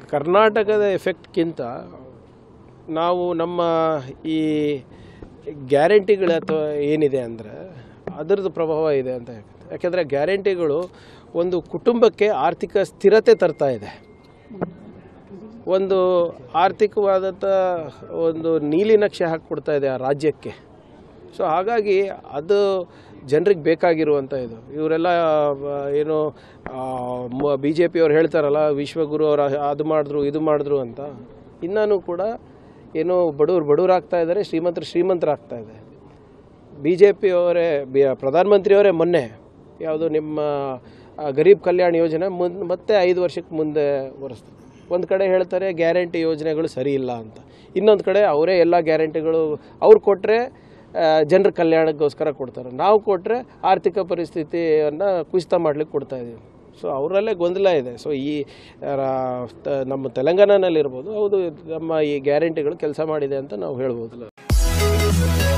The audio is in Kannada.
ಕರ್ನಾಟಕದ ಎಫೆಕ್ಟ್ಗಿಂತ ನಾವು ನಮ್ಮ ಈ ಗ್ಯಾರಂಟಿಗಳ ಅಥವಾ ಏನಿದೆ ಅಂದರೆ ಅದರದ್ದು ಪ್ರಭಾವ ಇದೆ ಅಂತ ಹೇಳ್ತೀನಿ ಯಾಕೆಂದರೆ ಗ್ಯಾರಂಟಿಗಳು ಒಂದು ಕುಟುಂಬಕ್ಕೆ ಆರ್ಥಿಕ ಸ್ಥಿರತೆ ತರ್ತಾ ಇದೆ ಒಂದು ಆರ್ಥಿಕವಾದಂಥ ಒಂದು ನೀಲಿ ನಕ್ಷೆ ಹಾಕಿಕೊಡ್ತಾ ಇದೆ ಆ ರಾಜ್ಯಕ್ಕೆ ಸೊ ಹಾಗಾಗಿ ಅದು ಜನರಿಗೆ ಬೇಕಾಗಿರುವಂಥ ಇದು ಇವರೆಲ್ಲ ಆ, ಏನು ಬಿ ಜೆ ಪಿಯವ್ರು ಹೇಳ್ತಾರಲ್ಲ ವಿಶ್ವಗುರು ಅವರು ಅದು ಮಾಡಿದ್ರು ಇದು ಮಾಡಿದ್ರು ಅಂತ ಇನ್ನೂ ಕೂಡ ಏನೋ ಬಡವ್ರು ಬಡವರಾಗ್ತಾ ಇದ್ದಾರೆ ಶ್ರೀಮಂತರು ಶ್ರೀಮಂತರಾಗ್ತಾ ಇದೆ ಬಿ ಜೆ ಪಿಯವರೇ ಬಿ ಪ್ರಧಾನಮಂತ್ರಿಯವರೇ ಮೊನ್ನೆ ಯಾವುದು ನಿಮ್ಮ ಆ, ಗರೀಬ್ ಕಲ್ಯಾಣ ಯೋಜನೆ ಮುನ್ ಮತ್ತೆ ಐದು ವರ್ಷಕ್ಕೆ ಮುಂದೆ ಬರೆಸ್ತಾರೆ ಒಂದು ಕಡೆ ಹೇಳ್ತಾರೆ ಗ್ಯಾರಂಟಿ ಯೋಜನೆಗಳು ಸರಿ ಇಲ್ಲ ಅಂತ ಇನ್ನೊಂದು ಕಡೆ ಅವರೇ ಎಲ್ಲ ಗ್ಯಾರಂಟಿಗಳು ಅವ್ರು ಕೊಟ್ಟರೆ ಜನರ ಕಲ್ಯಾಣಕ್ಕೋಸ್ಕರ ಕೊಡ್ತಾರೆ ನಾವು ಕೊಟ್ಟರೆ ಆರ್ಥಿಕ ಪರಿಸ್ಥಿತಿಯನ್ನು ಕುಸಿತ ಮಾಡ್ಲಿಕ್ಕೆ ಕೊಡ್ತಾ ಇದ್ದೀವಿ ಸೊ ಅವರಲ್ಲೇ ಗೊಂದಲ ಇದೆ ಸೊ ಈ ರಾ- ತ- ನಮ್ಮ ತೆಲಂಗಾಣನಲ್ಲಿರ್ಬೋದು ಹೌದು ನಮ್ಮ ಈ ಗ್ಯಾರಂಟಿಗಳು ಕೆಲಸ ಮಾಡಿದೆ ಅಂತ ನಾವು ಹೇಳ್ಬೋದು